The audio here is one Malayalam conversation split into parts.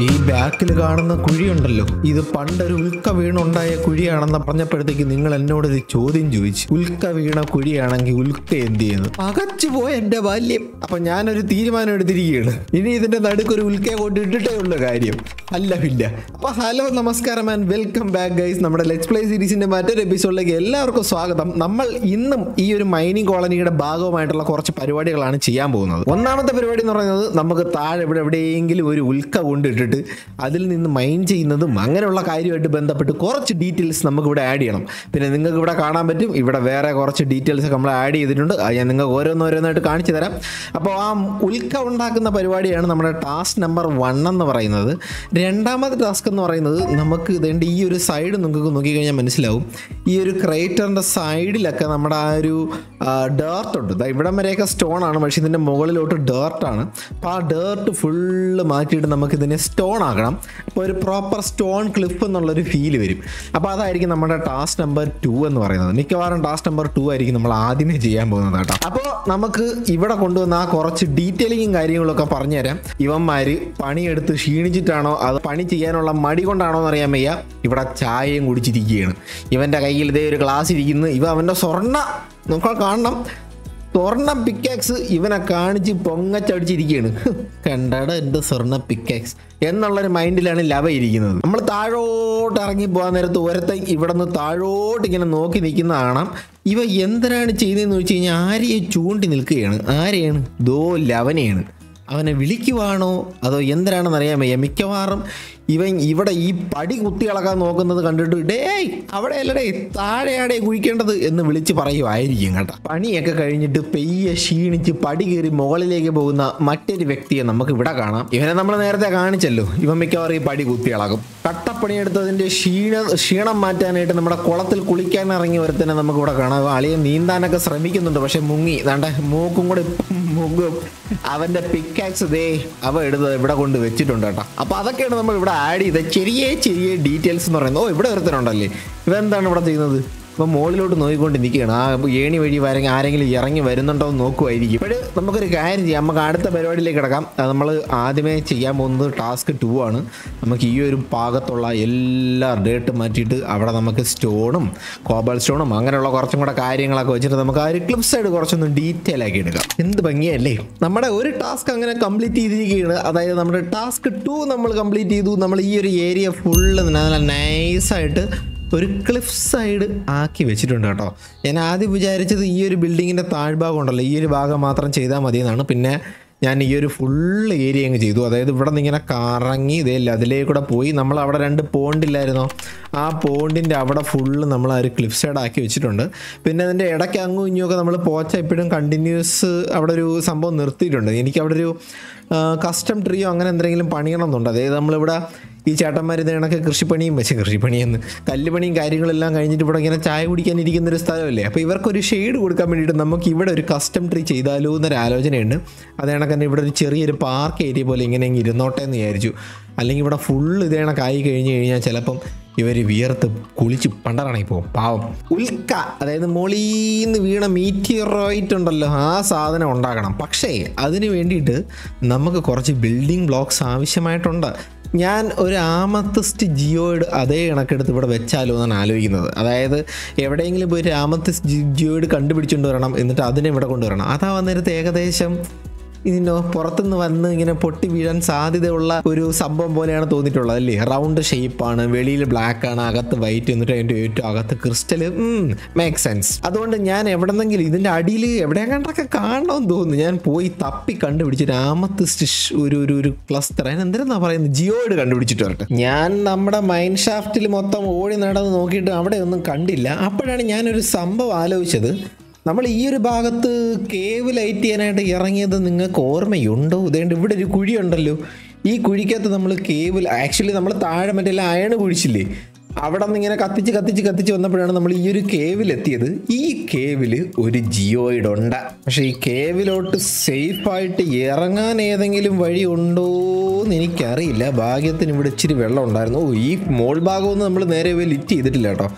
ഈ ബാക്കിൽ കാണുന്ന കുഴിയുണ്ടല്ലോ ഇത് പണ്ടൊരു ഉൽക്ക വീണുണ്ടായ കുഴിയാണെന്ന് പറഞ്ഞപ്പോഴത്തേക്ക് നിങ്ങൾ എന്നോടൊരു ചോദ്യം ചോദിച്ചു ഉൽക്ക വീണ കുഴിയാണെങ്കിൽ ഉൽക്ക എന്ത് ചെയ്യുന്നു അകച്ചു പോയ എന്റെ ബാല്യം അപ്പൊ ഞാനൊരു തീരുമാനം എടുത്തിരിക്കുകയാണ് ഇനി ഇതിന്റെ നടുക്കൊരു ഉൽക്കയെ കൊണ്ട് ഇട്ടിട്ടേ ഉള്ള കാര്യം അല്ല ഇല്ല അപ്പൊ ഹലോ നമസ്കാരം ആൻഡ് വെൽക്കം ബാക്ക് ഗൈസ് നമ്മുടെ ലെറ്റ്സ് പ്ലേ സീരീസിന്റെ മറ്റൊരു എപ്പിസോഡിലേക്ക് എല്ലാവർക്കും സ്വാഗതം നമ്മൾ ഇന്നും ഈ ഒരു മൈനിങ് കോളനിയുടെ ഭാഗമായിട്ടുള്ള കുറച്ച് പരിപാടികളാണ് ചെയ്യാൻ പോകുന്നത് ഒന്നാമത്തെ പരിപാടി എന്ന് പറയുന്നത് നമുക്ക് താഴെ ഇവിടെ എവിടെയെങ്കിലും ഒരു ഉൽക്ക കൊണ്ടിട്ടിട്ട് അതിൽ നിന്ന് മൈൻ ചെയ്യുന്നതും അങ്ങനെയുള്ള കാര്യമായിട്ട് ബന്ധപ്പെട്ട് കുറച്ച് ഡീറ്റെയിൽസ് നമുക്ക് ഇവിടെ ആഡ് ചെയ്യണം പിന്നെ നിങ്ങൾക്ക് ഇവിടെ കാണാൻ പറ്റും ഇവിടെ വേറെ കുറച്ച് ഡീറ്റെയിൽസ് ഒക്കെ നമ്മൾ ആഡ് ചെയ്തിട്ടുണ്ട് അത് ഞാൻ നിങ്ങൾക്ക് ഓരോന്നോരോന്നായിട്ട് കാണിച്ചു തരാം അപ്പോൾ ആ ഉൽക്ക ഉണ്ടാക്കുന്ന പരിപാടിയാണ് നമ്മുടെ ടാസ്ക് നമ്പർ വൺ എന്ന് പറയുന്നത് രണ്ടാമത്തെ ടാസ്ക് എന്ന് പറയുന്നത് നമുക്ക് ഇതേണ്ട ഈ ഒരു സൈഡ് നിങ്ങൾക്ക് നോക്കിക്കഴിഞ്ഞാൽ മനസ്സിലാവും ഈ ഒരു ക്രേറ്ററിൻ്റെ സൈഡിലൊക്കെ നമ്മുടെ ആ ഒരു ഡേർട്ട് ഉണ്ട് ദാ ഇവിടം വരെയൊക്കെ സ്റ്റോൺ ആണ് പക്ഷേ ഇതിൻ്റെ മുകളിലോട്ട് ഡേർട്ടാണ് അപ്പോൾ ആ ഡേർട്ട് ഫുള്ള് മാറ്റിയിട്ട് നമുക്ക് ഇതിനെ സ്റ്റോൺ ആക്കണം അപ്പോൾ ഒരു പ്രോപ്പർ സ്റ്റോൺ ക്ലിഫ് എന്നുള്ളൊരു ഫീൽ വരും അപ്പോൾ അതായിരിക്കും നമ്മുടെ ടാസ്ക് നമ്പർ ടു എന്ന് പറയുന്നത് മിക്കവാറും ടാസ്ക് നമ്പർ ടു ആയിരിക്കും നമ്മൾ ആദ്യമേ ചെയ്യാൻ പോകുന്നത് കേട്ടോ അപ്പോൾ നമുക്ക് ഇവിടെ കൊണ്ടുവന്ന ആ കുറച്ച് ഡീറ്റെയിലിങ്ങും കാര്യങ്ങളൊക്കെ പറഞ്ഞുതരാം ഇവന്മാര് പണിയെടുത്ത് ക്ഷീണിച്ചിട്ടാണോ അത് പണി ചെയ്യാനുള്ള മടി കൊണ്ടാണോ എന്ന് അറിയാൻ വയ്യ ഇവിടെ ചായയും കുടിച്ചിരിക്കുകയാണ് ഇവൻ്റെ കയ്യിൽ ഇതേ ഒരു ഗ്ലാസ് ഇരിക്കുന്നു ഇവ അവൻ്റെ സ്വർണ്ണ നമുക്ക് കാണണം സ്വർണ്ണ പിക്കാക്സ് ഇവനെ കാണിച്ച് പൊങ്ങച്ചടിച്ചിരിക്കുകയാണ് കണ്ടട എൻ്റെ സ്വർണ്ണ പിക്കാക്സ് എന്നുള്ളൊരു മൈൻഡിലാണ് ലവ ഇരിക്കുന്നത് നമ്മൾ താഴോട്ട് ഇറങ്ങി പോകാൻ നേരത്ത് ഒരുത്തൻ ഇവിടെ നിന്ന് താഴോട്ട് ഇങ്ങനെ നോക്കി നിൽക്കുന്ന കാണാം ഇവ എന്തിനാണ് ചെയ്യുന്നതെന്ന് വെച്ച് കഴിഞ്ഞാൽ ആരെയെ ചൂണ്ടി നിൽക്കുകയാണ് ആരെയാണ് ദോ ലവനെയാണ് അവനെ വിളിക്കുവാണോ അതോ എന്തിനാണെന്ന് അറിയാൻ വയ്യ മിക്കവാറും ഇവൻ ഇവിടെ ഈ പടി കുത്തി ഇളക്കാൻ നോക്കുന്നത് കണ്ടിട്ട് ഡേയ് അവിടെ അല്ലടേ താഴെയാടേ കുഴിക്കേണ്ടത് എന്ന് വിളിച്ച് പറയുമായിരിക്കും കേട്ടോ പണിയൊക്കെ കഴിഞ്ഞിട്ട് പെയ്യെ ക്ഷീണിച്ച് പടി കയറി മുകളിലേക്ക് പോകുന്ന മറ്റൊരു വ്യക്തിയെ നമുക്ക് ഇവിടെ കാണാം ഇവനെ നമ്മൾ നേരത്തെ കാണിച്ചല്ലോ ഇവൻ മിക്കവാറും ഈ പടി കുത്തി ഇളകും കട്ടപ്പണിയെടുത്തതിന്റെ ക്ഷീണ ക്ഷീണം മാറ്റാനായിട്ട് നമ്മുടെ കുളത്തിൽ കുളിക്കാൻ ഇറങ്ങി ഒരുത്തനെ നമുക്ക് ഇവിടെ കാണാം അളിയെ നീന്താനൊക്കെ ശ്രമിക്കുന്നുണ്ട് പക്ഷെ മുങ്ങി ദാണ്ട മൂക്കും കൂടെ മുങ്ങും അവന്റെ പിക്കാക്സ് ദേ അവ എടുത്ത് ഇവിടെ കൊണ്ട് വെച്ചിട്ടുണ്ട് കേട്ടോ അപ്പൊ അതൊക്കെയാണ് നമ്മൾ ഇവിടെ ആഡ് ചെയ്ത ചെറിയ ചെറിയ ഡീറ്റെയിൽസ് എന്ന് പറയുന്നത് ഓ ഇവിടെ ഒരുത്തനുണ്ടല്ലേ ഇവന്താണ് ഇവിടെ ചെയ്യുന്നത് ഇപ്പം മുകളിലോട്ട് നോക്കിക്കൊണ്ട് നിൽക്കുകയാണ് ആ ഏണി വഴി വരങ്ങി ആരെങ്കിലും ഇറങ്ങി വരുന്നുണ്ടോ എന്ന് നോക്കുമായിരിക്കും ഇപ്പോഴ് നമുക്കൊരു കാര്യം ചെയ്യാം നമുക്ക് അടുത്ത പരിപാടിയിലേക്ക് കിടക്കാം അത് നമ്മൾ ആദ്യമേ ചെയ്യാൻ പോകുന്നത് ടാസ്ക് ടു ആണ് നമുക്ക് ഈ ഒരു ഭാഗത്തുള്ള എല്ലാ ഡേട്ടും മാറ്റിയിട്ട് അവിടെ നമുക്ക് സ്റ്റോണും കോബൽ സ്റ്റോണും അങ്ങനെയുള്ള കുറച്ചും കൂടെ കാര്യങ്ങളൊക്കെ വെച്ചിട്ട് നമുക്ക് ആ ഒരു ക്ലിപ്പ് സൈഡ് കുറച്ചൊന്ന് ഡീറ്റെയിൽ ആക്കി എടുക്കാം എന്ത് ഭംഗിയല്ലേ നമ്മുടെ ഒരു ടാസ്ക് അങ്ങനെ കംപ്ലീറ്റ് ചെയ്തിരിക്കുകയാണ് അതായത് നമ്മുടെ ടാസ്ക് ടു നമ്മൾ കംപ്ലീറ്റ് ചെയ്തു നമ്മൾ ഈ ഒരു ഏരിയ ഫുള്ള് നല്ല നൈസായിട്ട് ഒരു ക്ലിഫ് സൈഡ് ആക്കി വെച്ചിട്ടുണ്ട് കേട്ടോ ഞാൻ ആദ്യം വിചാരിച്ചത് ഈ ഒരു ബിൽഡിങ്ങിൻ്റെ താഴ്ഭാഗം ഉണ്ടല്ലോ ഈ ഒരു ഭാഗം മാത്രം ചെയ്താൽ മതി എന്നാണ് പിന്നെ ഞാൻ ഈ ഒരു ഫുൾ ഏരിയ അങ്ങ് ചെയ്തു അതായത് ഇവിടെ നിന്ന് ഇങ്ങനെ കറങ്ങി ഇതേ അതിലേക്ക് കൂടെ പോയി നമ്മൾ അവിടെ രണ്ട് പോണ്ടില്ലായിരുന്നോ ആ പോണ്ടിൻ്റെ അവിടെ ഫുള്ള് നമ്മൾ ആ ഒരു ക്ലിഫ് സൈഡ് ആക്കി വെച്ചിട്ടുണ്ട് പിന്നെ അതിൻ്റെ ഇടയ്ക്ക് അങ്ങും ഇങ്ങുമൊക്കെ നമ്മൾ പോച്ച എപ്പോഴും കണ്ടിന്യൂസ് അവിടെ ഒരു സംഭവം നിർത്തിയിട്ടുണ്ട് എനിക്ക് അവിടെ ഒരു കസ്റ്റം ട്രീയോ അങ്ങനെ എന്തെങ്കിലും പണിയണം എന്നുണ്ട് അതായത് നമ്മളിവിടെ ഈ ചേട്ടന്മാർ ഇത് കണക്ക് കൃഷിപ്പണിയും വെച്ച് കൃഷിപ്പണിയെന്ന് കല്ലുപണിയും കാര്യങ്ങളെല്ലാം കഴിഞ്ഞിട്ട് ഇവിടെ ഇങ്ങനെ ചായ കുടിക്കാൻ ഇരിക്കുന്ന ഒരു സ്ഥലമല്ലേ അപ്പോൾ ഇവർക്കൊരു ഷെയ്ഡ് കൊടുക്കാൻ വേണ്ടിയിട്ട് നമുക്ക് ഇവിടെ ഒരു കസ്റ്റം ട്രീ ചെയ്താലോ എന്നൊരു ആലോചനയുണ്ട് അത് കണക്ക് തന്നെ ഇവിടെ ഒരു ചെറിയൊരു പാർക്ക് ഏരിയ പോലെ ഇങ്ങനെ അങ്ങ് ഇരുന്നോട്ടെ എന്ന് വിചാരിച്ചു അല്ലെങ്കിൽ ഇവിടെ ഫുള്ള് ഇത് കണക്കായി കഴിഞ്ഞ് കഴിഞ്ഞാൽ ചിലപ്പം ഇവർ വിയർത്ത് കുളിച്ച് പണ്ടറാണെങ്കിൽ പോകും പാവം ഉൽക്ക അതായത് മോളീന്ന് വീണ മീറ്റിയറോയിറ്റ് ഉണ്ടല്ലോ ആ സാധനം ഉണ്ടാക്കണം പക്ഷേ അതിന് വേണ്ടിയിട്ട് നമുക്ക് കുറച്ച് ബിൽഡിംഗ് ബ്ലോക്സ് ആവശ്യമായിട്ടുണ്ട് ഞാൻ ഒരു ആമത്തസ്റ്റ് ജിയോയിഡ് അതേ കണക്കെടുത്ത് ഇവിടെ വെച്ചാലോ എന്നാണ് ആലോചിക്കുന്നത് അതായത് എവിടെയെങ്കിലും പോയി ഒരു ആമത്തസ്റ്റ് ജിയോയിഡ് കണ്ടുപിടിച്ചുകൊണ്ട് വരണം എന്നിട്ട് അതിനെ ഇവിടെ കൊണ്ടുവരണം അതാ വന്നിടത്ത് ഏകദേശം ഇതിനോ പുറത്തുനിന്ന് വന്ന് ഇങ്ങനെ പൊട്ടി വീഴാൻ സാധ്യതയുള്ള ഒരു സംഭവം പോലെയാണ് തോന്നിയിട്ടുള്ളത് അല്ലേ റൗണ്ട് ഷേപ്പാണ് വെളിയിൽ ബ്ലാക്ക് ആണ് അകത്ത് വൈറ്റ് എന്നിട്ട് അതിൻ്റെ ഏറ്റവും അകത്ത് ക്രിസ്റ്റൽ മേക്ക് സെൻസ് അതുകൊണ്ട് ഞാൻ എവിടെന്നെങ്കിലും ഇതിൻ്റെ അടിയിൽ എവിടെ കണ്ടൊക്കെ കാണണമെന്ന് തോന്നുന്നു ഞാൻ പോയി തപ്പി കണ്ടുപിടിച്ച് രാമത്ത് ഒരു ഒരു ഒരു ക്ലസ്റ്റർ അതിന് എന്തിനാ പറയുന്നത് ജിയോയിഡ് കണ്ടുപിടിച്ചിട്ട് വരട്ടെ ഞാൻ നമ്മുടെ മൈൻഡ് ഷാഫ്റ്റിൽ മൊത്തം ഓടി നടന്ന് നോക്കിയിട്ട് അവിടെ ഒന്നും കണ്ടില്ല അപ്പോഴാണ് ഞാനൊരു സംഭവം ആലോചിച്ചത് നമ്മൾ ഈ ഒരു ഭാഗത്ത് കേവ് ലൈറ്റ് ചെയ്യാനായിട്ട് ഇറങ്ങിയത് നിങ്ങൾക്ക് ഓർമ്മയുണ്ടോ ഇതേണ്ട ഇവിടെ ഒരു കുഴിയുണ്ടല്ലോ ഈ കുഴിക്കകത്ത് നമ്മൾ കേവ് ആക്ച്വലി നമ്മൾ താഴെ മറ്റേ അയണ് കുഴിച്ചില്ലേ അവിടെ നിന്ന് ഇങ്ങനെ കത്തിച്ച് കത്തിച്ച് കത്തിച്ച് വന്നപ്പോഴാണ് നമ്മൾ ഈ ഒരു കേവിലെത്തിയത് ഈ കേവിൽ ഒരു ജിയോയിഡ് ഉണ്ട് പക്ഷേ ഈ കേവിലോട്ട് സേഫായിട്ട് ഇറങ്ങാൻ ഏതെങ്കിലും വഴി ഉണ്ടോ എന്ന് എനിക്കറിയില്ല ഭാഗ്യത്തിന് ഇവിടെ ഇച്ചിരി വെള്ളം ഉണ്ടായിരുന്നു ഓ ഈ മോൾ ഭാഗമൊന്നും നമ്മൾ നേരെ പോയി ലിറ്റ് ചെയ്തിട്ടില്ല കേട്ടോ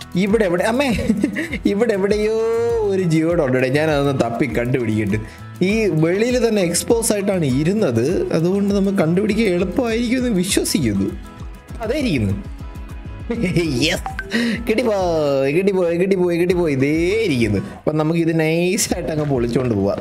ഇവിടെ എവിടെ അമ്മേ ഇവിടെ എവിടെയോ ഒരു ജിയോഡ് ഉണ്ട് ഞാൻ അതൊന്ന് തപ്പി കണ്ടുപിടിക്കട്ടെ ഈ വെളിയിൽ തന്നെ എക്സ്പോസ് ആയിട്ടാണ് ഇരുന്നത് അതുകൊണ്ട് നമുക്ക് കണ്ടുപിടിക്കാൻ എളുപ്പമായിരിക്കും എന്ന് വിശ്വസിക്കുന്നു അതേ ഇരിക്കുന്നു യെസ് കിട്ടിപ്പോയി കിട്ടിപ്പോയി കിട്ടിപ്പോയി കിട്ടിപ്പോയി ഇതേ ഇരിക്കുന്നു അപ്പം നമുക്ക് ഇത് നൈസായിട്ട് അങ്ങ് പൊളിച്ചുകൊണ്ട് പോവാം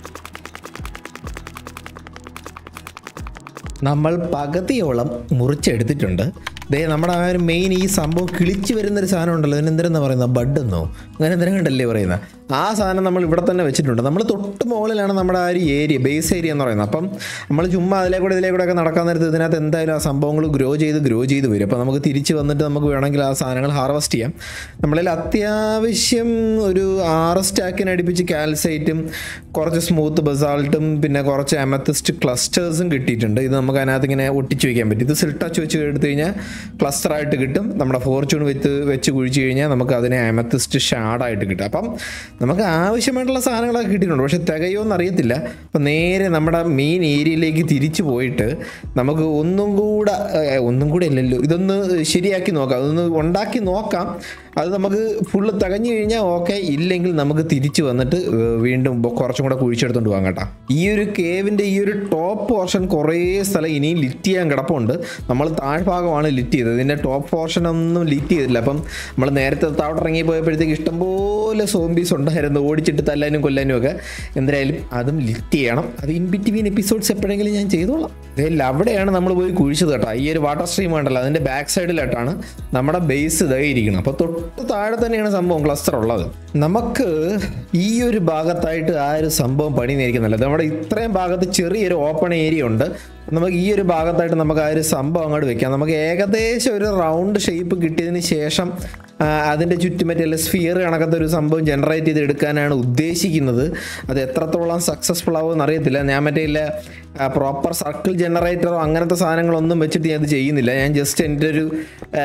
നമ്മൾ പകുതിയോളം മുറിച്ചെടുത്തിട്ടുണ്ട് ദേ നമ്മുടെ ആ ഒരു മെയിൻ ഈ സംഭവം കിളിച്ച് വരുന്നൊരു സാധനം ഉണ്ടല്ലോ അതിന് എന്തിനാ പറയുന്നത് ബഡ് എന്നോ അങ്ങനെ എന്തെങ്കിലും കണ്ടല്ലേ പറയുന്നത് ആ സാധനം നമ്മൾ ഇവിടെ തന്നെ വെച്ചിട്ടുണ്ട് നമ്മൾ തൊട്ട് മുകളിലാണ് നമ്മുടെ ആ ഒരു ഏരിയ ബേസ് ഏരിയ എന്ന് പറയുന്നത് അപ്പം നമ്മൾ ചുമ്മാ അതിലെ കൂടെ ഇതിലെ കൂടെ ഒക്കെ നടക്കാൻ നേരത്ത് ഇതിനകത്ത് എന്തായാലും ആ സംഭവങ്ങൾ ഗ്രോ ചെയ്ത് ഗ്രോ ചെയ്ത് വരും അപ്പോൾ നമുക്ക് തിരിച്ച് വന്നിട്ട് നമുക്ക് വേണമെങ്കിൽ ആ സാധനങ്ങൾ ഹാർവസ്റ്റ് ചെയ്യാം നമ്മളിൽ അത്യാവശ്യം ഒരു ആറ് സ്റ്റാക്കിന് അടുപ്പിച്ച് കാൽസൈറ്റും കുറച്ച് സ്മൂത്ത് ബസാൾട്ടും പിന്നെ കുറച്ച് അമത്തിസ്റ്റ് ക്ലസ്റ്റേഴ്സും കിട്ടിയിട്ടുണ്ട് ഇത് നമുക്ക് അതിനകത്ത് ഇങ്ങനെ ഒട്ടിച്ച് വയ്ക്കാൻ പറ്റും ഇത് സിൽട്ടച്ച് വെച്ച് എടുത്തു കഴിഞ്ഞാൽ ക്ലസ്റ്ററായിട്ട് കിട്ടും നമ്മുടെ ഫോർച്യൂൺ വെച്ച് വെച്ച് കുഴിച്ച് കഴിഞ്ഞാൽ നമുക്ക് അതിനെ അമത്തിസ്റ്റ് ഷാഡായിട്ട് കിട്ടും അപ്പം നമുക്ക് ആവശ്യമായിട്ടുള്ള സാധനങ്ങളൊക്കെ കിട്ടിയിട്ടുണ്ട് പക്ഷെ തികയോന്ന് അറിയത്തില്ല അപ്പം നേരെ നമ്മുടെ മെയിൻ ഏരിയയിലേക്ക് തിരിച്ചു പോയിട്ട് നമുക്ക് ഒന്നും കൂടെ ഏ, ഒന്നും കൂടെ ഇല്ലല്ലോ ഇതൊന്ന് ശരിയാക്കി നോക്കാം അതൊന്ന് ഉണ്ടാക്കി നോക്കാം അത് നമുക്ക് ഫുള്ള് തികഞ്ഞു കഴിഞ്ഞാൽ ഓക്കെ ഇല്ലെങ്കിൽ നമുക്ക് തിരിച്ചു വന്നിട്ട് ഏ, വീണ്ടും ബൊ- കുറച്ചും കൂടെ കുഴിച്ചെടുത്തോണ്ട് പോകാം കേട്ടോ ഈ ഒരു കേവിൻ്റെ ഈ ഒരു ടോപ്പ് പോർഷൻ കുറേ സ്ഥലം ഇനിയും ലിറ്റ് ചെയ്യാൻ കിടപ്പുണ്ട് നമ്മൾ താഴ്ഭാഗമാണ് ലിറ്റ് ചെയ്തത് ഇതിൻ്റെ ടോപ്പ് പോർഷൻ ഒന്നും ലിറ്റ് ചെയ്തില്ല അപ്പം നമ്മൾ നേരത്തെ താഴോട്ട് ഇറങ്ങി പോയപ്പോഴത്തേക്ക് ഇഷ്ടംപോലെ സോംബീസ് ഉണ്ടായിരുന്നു ഓടിച്ചിട്ട് തല്ലാനും കൊല്ലാനും ഒക്കെ എന്തായാലും അതും ലിറ്റ് ചെയ്യണം അത് ഇൻ ബിറ്റ്വീൻ എപ്പിസോഡ്സ് എപ്പോഴെങ്കിലും ഞാൻ ചെയ്തോളാം ഇതിൽ അവിടെയാണ് നമ്മൾ പോയി കുഴിച്ചത് കേട്ടോ ഈ ഒരു വാട്ടർ സ്ട്രീം ഉണ്ടല്ലോ അതിൻ്റെ ബാക്ക് സൈഡിലായിട്ടാണ് നമ്മുടെ ബേസ് ഇതായിരിക്കണം അപ്പോൾ തൊട്ട് താഴെ തന്നെയാണ് സംഭവം ക്ലസ്റ്റർ ഉള്ളത് നമുക്ക് ഈ ഒരു ഭാഗത്തായിട്ട് ആ ഒരു സംഭവം പണി നേരിക്കുന്നില്ല നമ്മുടെ ഇത്രയും ഭാഗത്ത് ചെറിയൊരു ഓപ്പൺ ഏരിയ ഉണ്ട് നമുക്ക് ഈ ഒരു ഭാഗത്തായിട്ട് നമുക്ക് ആ ഒരു സംഭവം അങ്ങോട്ട് വെക്കാം നമുക്ക് ഏകദേശം ഒരു റൗണ്ട് ഷേപ്പ് കിട്ടിയതിന് ശേഷം ആ, അതിൻ്റെ ചുറ്റുമറ്റേ സ്ഫിയർ കണക്കത്തെ ഒരു സംഭവം ജനറേറ്റ് ചെയ്ത് എടുക്കാനാണ് ഉദ്ദേശിക്കുന്നത് അത് എത്രത്തോളം സക്സസ്ഫുൾ ആവുമെന്ന് അറിയത്തില്ല ഞാൻ മറ്റേ ഇല്ല പ്രോപ്പർ സർക്കിൾ ജനറേറ്ററോ അങ്ങനത്തെ സാധനങ്ങളൊന്നും വെച്ചിട്ട് ഞാൻ ഇത് ചെയ്യുന്നില്ല ഞാൻ ജസ്റ്റ് എൻ്റെ ഒരു ആ,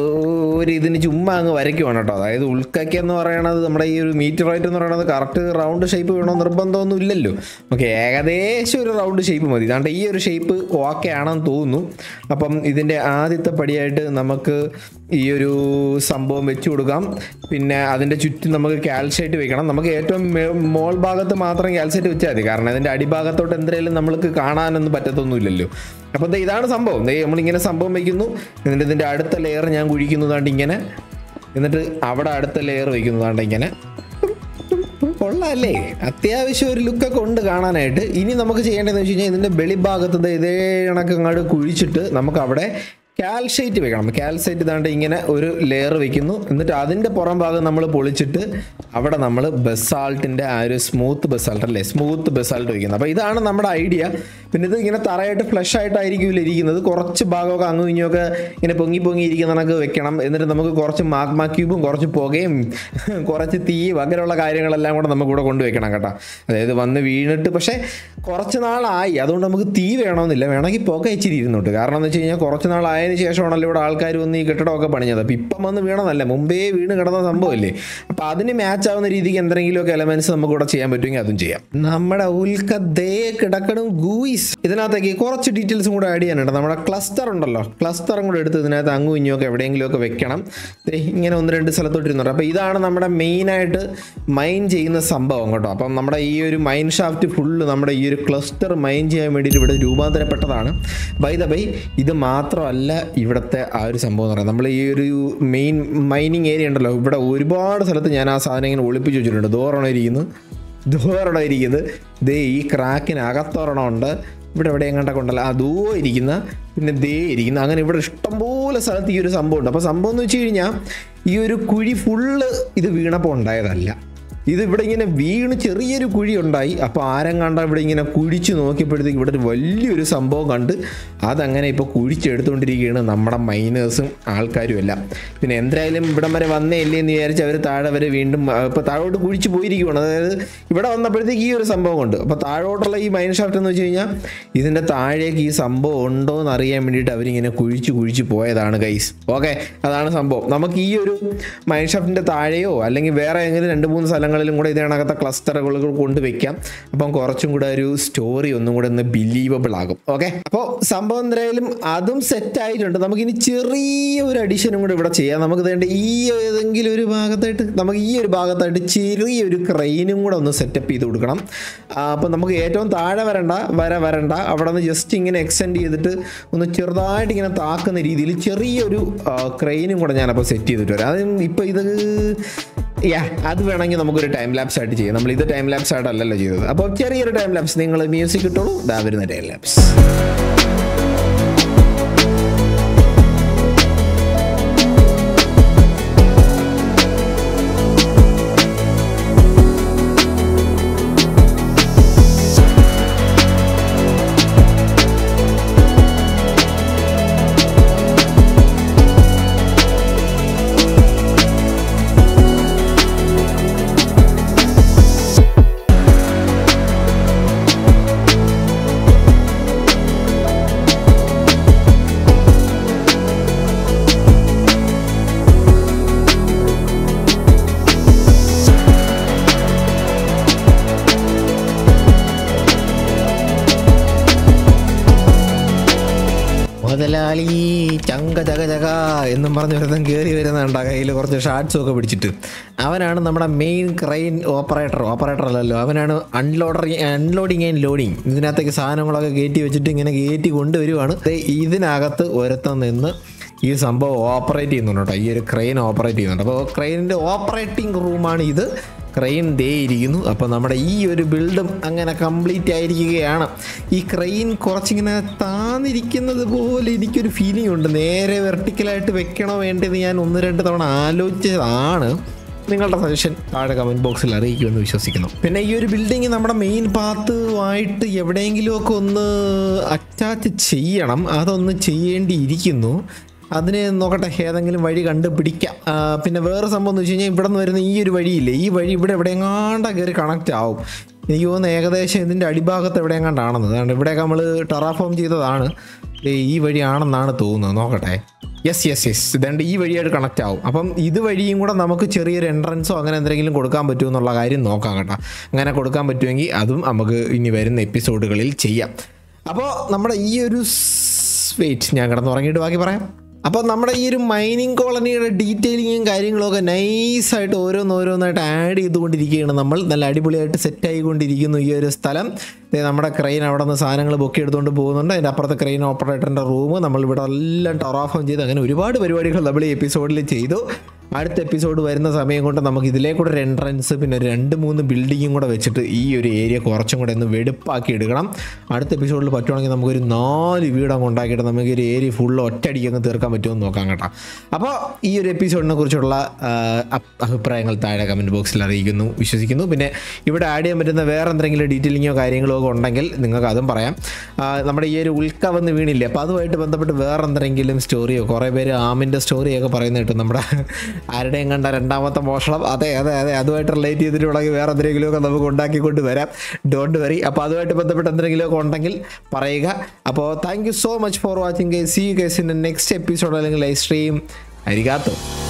ഒരു ഇതിന് ചുമ്മാ അങ്ങ് വരയ്ക്കുവാണ് കേട്ടോ അതായത് ഉൾക്കയ്ക്ക് എന്ന് പറയണത് നമ്മുടെ ഈ ഒരു മീറ്ററൈറ്റ് എന്ന് പറയുന്നത് കറക്റ്റ് റൗണ്ട് ഷേപ്പ് വേണോ നിർബന്ധമൊന്നും ഇല്ലല്ലോ നമുക്ക് ഏകദേശം ഒരു റൗണ്ട് ഷേപ്പ് മതി അതുകൊണ്ട് ഈ ഒരു ഷേപ്പ് ഓക്കെ ആണെന്ന് തോന്നുന്നു അപ്പം ഇതിൻ്റെ ആദ്യത്തെ പടിയായിട്ട് നമുക്ക് ഈ ഒരു സംഭവം വെച്ച് കൊടുക്കാം പിന്നെ അതിൻ്റെ ചുറ്റും നമുക്ക് കാൽസൈറ്റ് വെക്കണം നമുക്ക് ഏറ്റവും മേ- മോൾ ഭാഗത്ത് മാത്രം കാൽസൈറ്റ് വെച്ചാൽ മതി കാരണം അതിൻ്റെ അടിഭാഗത്തോട്ട് എന്തെങ്കിലും നമ്മൾക്ക് കാണാനൊന്നും പറ്റത്തൊന്നുമില്ലല്ലോ അപ്പോൾ ദേ ഇതാണ് സംഭവം ദേ നമ്മളിങ്ങനെ സംഭവം വയ്ക്കുന്നു എന്നിട്ട് ഇതിൻ്റെ അടുത്ത ലെയർ ഞാൻ കുഴിക്കുന്നതാണ്ട് ഇങ്ങനെ എന്നിട്ട് അവിടെ അടുത്ത ലെയർ വയ്ക്കുന്നതാണ്ട് ഇങ്ങനെ കൊള്ളാല്ലേ അത്യാവശ്യം ഒരു ലുക്കൊക്കെ ഉണ്ട് കാണാനായിട്ട് ഇനി നമുക്ക് ചെയ്യേണ്ടതെന്ന് വെച്ച് കഴിഞ്ഞാൽ ഇതിൻ്റെ വെളിഭാഗത്ത് ദേ ഇതേ കണക്ക് അങ്ങോട്ട് കുഴിച്ചിട്ട് നമുക്ക് അവിടെ കാൽസൈറ്റ് വെക്കണം കാൽസൈറ്റ് ഇതാണ്ട് ഇങ്ങനെ ഒരു ലെയർ വെക്കുന്നു എന്നിട്ട് അതിൻ്റെ പുറം ഭാഗം നമ്മൾ പൊളിച്ചിട്ട് അവിടെ നമ്മൾ ബസാൾട്ടിൻ്റെ ആ ഒരു സ്മൂത്ത് ബസാൾട്ട് അല്ലേ സ്മൂത്ത് ബസാൾട്ട് വയ്ക്കുന്നത് അപ്പോൾ ഇതാണ് നമ്മുടെ ഐഡിയ പിന്നെ ഇത് ഇങ്ങനെ തറയായിട്ട് ഫ്ലഷ് ആയിട്ടായിരിക്കില്ല ഇരിക്കുന്നത് കുറച്ച് ഭാഗമൊക്കെ അങ്ങും ഇങ്ങനെയൊക്കെ ഇങ്ങനെ പൊങ്ങി പൊങ്ങി ഇരിക്കുന്ന കണക്ക് വെക്കണം എന്നിട്ട് നമുക്ക് കുറച്ച് മാഗ്മ ക്യൂബും കുറച്ച് പുകയും കുറച്ച് തീയും അങ്ങനെയുള്ള കാര്യങ്ങളെല്ലാം കൂടെ നമുക്ക് ഇവിടെ കൊണ്ടുവയ്ക്കണം കേട്ടോ അതായത് വന്ന് വീണിട്ട് പക്ഷേ കുറച്ച് നാളായി അതുകൊണ്ട് നമുക്ക് തീ വേണമെന്നില്ല വേണമെങ്കിൽ പുക ഇച്ചിരി ഇരുന്നോട്ട് കാരണം എന്ന് വെച്ച് കഴിഞ്ഞാൽ കുറച്ച് നാളായതിനു ശേഷമാണല്ലോ ഇവിടെ ആൾക്കാർ വന്ന് ഈ കെട്ടിടമൊക്കെ പണിഞ്ഞത് അപ്പം ഇപ്പം വന്ന് വീണതല്ല മുമ്പേ വീണ് കിടന്ന സംഭവമല്ലേ അപ്പം അതിന് മാച്ച് ആവുന്ന രീതിക്ക് എന്തെങ്കിലുമൊക്കെ എലമെന്റ്സ് നമുക്ക് ഇവിടെ ചെയ്യാൻ പറ്റുമെങ്കിൽ അതും ചെയ്യാം നമ്മുടെ ഉൽക്ക ദേ കിടക്കണം ഗൂയിസ് ഇതിനകത്തേക്ക് കുറച്ച് ഡീറ്റെയിൽസും കൂടെ ആഡ് ചെയ്യാനുണ്ട് നമ്മുടെ ക്ലസ്റ്റർ ഉണ്ടല്ലോ ക്ലസ്റ്ററും കൂടെ എടുത്ത് ഇതിനകത്ത് അങ്ങും ഇങ്ങുമൊക്കെ എവിടെയെങ്കിലുമൊക്കെ വെക്കണം ദേ ഇങ്ങനെ ഒന്ന് രണ്ട് സ്ഥലത്തോട്ട് ഇരുന്നുണ്ട് അപ്പോൾ ഇതാണ് നമ്മുടെ മെയിനായിട്ട് മൈൻ ചെയ്യുന്ന സംഭവം കേട്ടോ അപ്പം നമ്മുടെ ഈ ഒരു മൈൻ ഷാഫ്റ്റ് ഫുള്ള് നമ്മുടെ ഈ ഒരു ക്ലസ്റ്റർ മൈൻ ചെയ്യാൻ വേണ്ടിയിട്ട് ഇവിടെ രൂപാന്തരപ്പെട്ടതാണ് ബൈ ദ ബൈ ഇത് മാത്രമല്ല ഇവിടുത്തെ ആ ഒരു സംഭവം എന്ന് പറയുന്നത് നമ്മൾ ഈ ഒരു മെയിൻ മൈനിങ് ഏരിയ ഉണ്ടല്ലോ ഇവിടെ ഒരുപാട് സ്ഥലത്ത് ഞാൻ ആ സാധനം ഇങ്ങനെ ഒളിപ്പിച്ച് വെച്ചിട്ടുണ്ട് ദോറണം ഇരിക്കുന്നു ദൂരം ഇരിക്കുന്നത് ദേ ഈ ക്രാക്കിന് അകത്തൊരെണ്ണം ഉണ്ട് ഇവിടെ എവിടെ എങ്ങോട്ടൊക്കെ ഉണ്ടല്ലോ ആ ദൂ ഇരിക്കുന്ന പിന്നെ ദേ ഇരിക്കുന്ന അങ്ങനെ ഇവിടെ ഇഷ്ടംപോലെ സ്ഥലത്ത് ഈ ഒരു സംഭവം ഉണ്ട് അപ്പോൾ സംഭവം എന്ന് വെച്ച് കഴിഞ്ഞാൽ ഈ ഒരു കുഴി ഫുള്ള് ഇത് വീണപ്പോൾ ഉണ്ടായതല്ല ഇത് ഇവിടെ ഇങ്ങനെ വീണ് ചെറിയൊരു കുഴി ഉണ്ടായി അപ്പോൾ ആരം കണ്ട ഇവിടെ ഇങ്ങനെ കുഴിച്ച് നോക്കിയപ്പോഴത്തേക്ക് ഇവിടെ ഒരു വലിയൊരു സംഭവം കണ്ട് അതങ്ങനെ ഇപ്പോൾ കുഴിച്ചെടുത്തുകൊണ്ടിരിക്കുകയാണ് നമ്മുടെ മൈനേഴ്സും ആൾക്കാരും എല്ലാം പിന്നെ എന്തായാലും ഇവിടം വരെ വന്നേ ഇല്ലേ എന്ന് വിചാരിച്ച് അവർ താഴെ വരെ വീണ്ടും ഇപ്പോൾ താഴോട്ട് കുഴിച്ച് പോയിരിക്കുകയാണ് അതായത് ഇവിടെ വന്നപ്പോഴത്തേക്ക് ഈ ഒരു സംഭവം ഉണ്ട് അപ്പോൾ താഴോട്ടുള്ള ഈ മൈൻ ഷാഫ്റ്റ് എന്ന് വെച്ച് കഴിഞ്ഞാൽ ഇതിൻ്റെ താഴേക്ക് ഈ സംഭവം ഉണ്ടോ എന്ന് അറിയാൻ വേണ്ടിയിട്ട് അവരിങ്ങനെ കുഴിച്ച് കുഴിച്ച് പോയതാണ് ഗൈസ് ഓക്കെ അതാണ് സംഭവം നമുക്ക് ഈ ഒരു മൈൻ ഷാഫ്റ്റിൻ്റെ താഴെയോ അല്ലെങ്കിൽ വേറെ ഏതെങ്കിലും രണ്ട് മൂന്ന് സ്ഥലങ്ങൾ സ്ഥലങ്ങളിലും കൂടെ ഇതിനകത്തെ ക്ലസ്റ്ററുകൾ കൊണ്ടുവയ്ക്കാം അപ്പം കുറച്ചും കൂടെ ഒരു സ്റ്റോറി ഒന്നും കൂടെ ഒന്ന് ബിലീവബിൾ ആകും ഓക്കെ അപ്പോൾ സംഭവം എന്തായാലും അതും സെറ്റ് ആയിട്ടുണ്ട് നമുക്കിനി ചെറിയ ഒരു അഡീഷനും കൂടെ ഇവിടെ ചെയ്യാം നമുക്ക് വേണ്ട ഈ ഏതെങ്കിലും ഒരു ഭാഗത്തായിട്ട് നമുക്ക് ഈ ഒരു ഭാഗത്തായിട്ട് ചെറിയൊരു ക്രെയിനും കൂടെ ഒന്ന് സെറ്റപ്പ് ചെയ്ത് കൊടുക്കണം അപ്പോൾ നമുക്ക് ഏറ്റവും താഴെ വരണ്ട വര വരണ്ട അവിടെ നിന്ന് ജസ്റ്റ് ഇങ്ങനെ എക്സ്റ്റെൻഡ് ചെയ്തിട്ട് ഒന്ന് ചെറുതായിട്ട് ഇങ്ങനെ താക്കുന്ന രീതിയിൽ ചെറിയൊരു ക്രെയിനും കൂടെ ഞാനപ്പോൾ സെറ്റ് ചെയ്തിട്ട് വരാം അത് ഇപ്പോൾ ഇത് യാ അത് വേണമെങ്കിൽ നമുക്കൊരു ടൈം ലാപ്സ് ആയിട്ട് ചെയ്യാം നമ്മൾ ഇത് ടൈം ലാപ്സ് ആയിട്ടല്ലല്ലോ ചെയ്തത് അപ്പോൾ ചെറിയൊരു ടൈം ലാപ്സ് നിങ്ങൾ മ്യൂസിക് ഇട്ടോളൂ ഇതാ വരുന്ന ടൈം ലാപ്സ് മുതലാളി ചങ്ക ചക ചക എന്നും പറഞ്ഞ് ഒരുത്തൻ കയറി വരുന്നുണ്ട് കയ്യിൽ കുറച്ച് ഷാർട്സും ഒക്കെ പിടിച്ചിട്ട് അവനാണ് നമ്മുടെ മെയിൻ ക്രെയിൻ ഓപ്പറേറ്റർ ഓപ്പറേറ്റർ അല്ലല്ലോ അവനാണ് അൺലോഡർ അൺലോഡിങ് ആൻഡ് ലോഡിങ് ഇതിനകത്തേക്ക് സാധനങ്ങളൊക്കെ കയറ്റി വെച്ചിട്ട് ഇങ്ങനെ കയറ്റി കൊണ്ടുവരുവാണ് ദേ ഇതിനകത്ത് ഒരുത്തൻ നിന്ന് ഈ സംഭവം ഓപ്പറേറ്റ് ചെയ്യുന്നുണ്ട് കേട്ടോ ഈ ഒരു ക്രെയിൻ ഓപ്പറേറ്റ് ചെയ്യുന്നുണ്ട് അപ്പോൾ ക്രെയിനിൻ്റെ ഓപ്പറേറ്റിംഗ് റൂമാണ് ഇത് ക്രെയിൻ ദേ ഇരിക്കുന്നു അപ്പോൾ നമ്മുടെ ഈ ഒരു ബിൽഡും അങ്ങനെ കംപ്ലീറ്റ് ആയിരിക്കുകയാണ് ഈ ക്രെയിൻ കുറച്ചിങ്ങനെ താന്നിരിക്കുന്നത് പോലെ എനിക്കൊരു ഫീലിംഗ് ഉണ്ട് നേരെ വെർട്ടിക്കലായിട്ട് വെക്കണോ വേണ്ടത് ഞാൻ ഒന്ന് രണ്ട് തവണ ആലോചിച്ചതാണ് നിങ്ങളുടെ സജഷൻ താഴെ കമൻറ്റ് ബോക്സിൽ അറിയിക്കുമെന്ന് വിശ്വസിക്കുന്നു പിന്നെ ഈ ഒരു ബിൽഡിംഗ് നമ്മുടെ മെയിൻ പാത്തുമായിട്ട് എവിടെയെങ്കിലുമൊക്കെ ഒന്ന് അറ്റാച്ച് ചെയ്യണം അതൊന്ന് ചെയ്യേണ്ടിയിരിക്കുന്നു അതിന് നോക്കട്ടെ ഏതെങ്കിലും വഴി കണ്ടുപിടിക്കാം ആ, പിന്നെ വേറെ സംഭവം എന്ന് വെച്ച് കഴിഞ്ഞാൽ ഇവിടെ നിന്ന് വരുന്ന ഈ ഒരു വഴിയില്ലേ ഈ വഴി ഇവിടെ എവിടെയെങ്ങാണ്ട കയറി കണക്റ്റ് ആവും എനിക്ക് തോന്നുന്നു ഏകദേശം ഇതിൻ്റെ അടിഭാഗത്ത് എവിടെയെങ്ങാണ്ടാണെന്ന് അതാണ് ഇവിടെയൊക്കെ നമ്മൾ ടെറാഫോം ചെയ്തതാണ് ദേ ഈ വഴിയാണെന്നാണ് തോന്നുന്നത് നോക്കട്ടെ യെസ് യെസ് യെസ് ഇതുകൊണ്ട് ഈ വഴിയായിട്ട് കണക്റ്റ് ആവും അപ്പം ഇത് വഴിയും കൂടെ നമുക്ക് ചെറിയൊരു എൻട്രൻസോ അങ്ങനെ എന്തെങ്കിലും കൊടുക്കാൻ പറ്റുമോ എന്നുള്ള കാര്യം നോക്കാം കേട്ടോ അങ്ങനെ കൊടുക്കാൻ പറ്റുമെങ്കിൽ അതും നമുക്ക് ഇനി വരുന്ന എപ്പിസോഡുകളിൽ ചെയ്യാം അപ്പോൾ നമ്മുടെ ഈ ഒരു വെയിറ്റ് ഞാൻ കിടന്നുറങ്ങിയിട്ട് ബാക്കി പറയാം അപ്പോൾ നമ്മുടെ ഈ ഒരു മൈനിങ് കോളനിയുടെ ഡീറ്റെയിലിങ്ങും കാര്യങ്ങളൊക്കെ നൈസായിട്ട് ഓരോന്നോരോന്നായിട്ട് ആഡ് ചെയ്തുകൊണ്ടിരിക്കുകയാണ് നമ്മൾ നല്ല അടിപൊളിയായിട്ട് സെറ്റ് ആയിക്കൊണ്ടിരിക്കുന്നു ഈ ഒരു സ്ഥലം ദേ നമ്മുടെ ക്രെയിൻ അവിടെ നിന്ന് സാധനങ്ങൾ ബുക്ക് എടുത്തുകൊണ്ട് പോകുന്നുണ്ട് അതിൻ്റെ അപ്പുറത്തെ ക്രെയിൻ ഓപ്പറേറ്ററിൻ്റെ റൂം നമ്മൾ ഇവിടെ എല്ലാം ടൊറാഫോം ചെയ്ത് അങ്ങനെ ഒരുപാട് പരിപാടികൾ നമ്മൾ ഈ എപ്പിസോഡിൽ ചെയ്തു അടുത്ത എപ്പിസോഡ് വരുന്ന സമയം കൊണ്ട് നമുക്ക് ഇതിലേക്കൂടെ ഒരു എൻട്രൻസ് പിന്നെ ഒരു രണ്ട് മൂന്ന് ബിൽഡിങ്ങും കൂടെ വെച്ചിട്ട് ഈ ഒരു ഏരിയ കുറച്ചും കൂടെ ഒന്ന് വെടുപ്പാക്കി എടുക്കണം അടുത്ത എപ്പിസോഡിൽ പറ്റുവാണെങ്കിൽ നമുക്കൊരു നാല് വീട് അങ്ങ് ഉണ്ടാക്കിയിട്ട് നമുക്ക് ഒരു ഏരിയ ഫുള്ള് ഒറ്റയടിക്ക് അങ്ങ് തീർക്കാൻ പറ്റുമെന്ന് നോക്കാം കേട്ടോ അപ്പോൾ ഈ ഒരു എപ്പിസോഡിനെ കുറിച്ചുള്ള ആ, അപ്- അഭിപ്രായങ്ങൾ താഴെ കമൻറ്റ് ബോക്സിൽ അറിയിക്കുന്നു വിശ്വസിക്കുന്നു പിന്നെ ഇവിടെ ആഡ് ചെയ്യാൻ പറ്റുന്ന വേറെ എന്തെങ്കിലും ഡീറ്റെയിലിങ്ങോ കാര്യങ്ങളോ ഒക്കെ ഉണ്ടെങ്കിൽ നിങ്ങൾക്ക് അതും പറയാം ആ, നമ്മുടെ ഈ ഒരു ഉൽക്ക വന്ന് വീണില്ലേ അപ്പോൾ അതുമായിട്ട് ബന്ധപ്പെട്ട് വേറെ എന്തെങ്കിലും സ്റ്റോറിയോ കുറേ പേര് ആമിൻ്റെ സ്റ്റോറിയൊക്കെ പറയുന്ന കേട്ടു നമ്മുടെ ആരുടെയും കണ്ട രണ്ടാമത്തെ മോഷണം അതെ അതെ അതെ അതുമായിട്ട് റിലേറ്റ് ചെയ്തിട്ടുണ്ടെങ്കിൽ വേറെ എന്തെങ്കിലുമൊക്കെ നമുക്ക് ഉണ്ടാക്കിക്കൊണ്ട് വരാം ഡോണ്ട് വറി അപ്പോൾ അതുമായിട്ട് ബന്ധപ്പെട്ട് എന്തെങ്കിലുമൊക്കെ ഉണ്ടെങ്കിൽ പറയുക അപ്പോൾ thank you so much for watching guys see guys in next episode അല്ലെങ്കിൽ ലൈവ് സ്ട്രീം അരികാത്തോ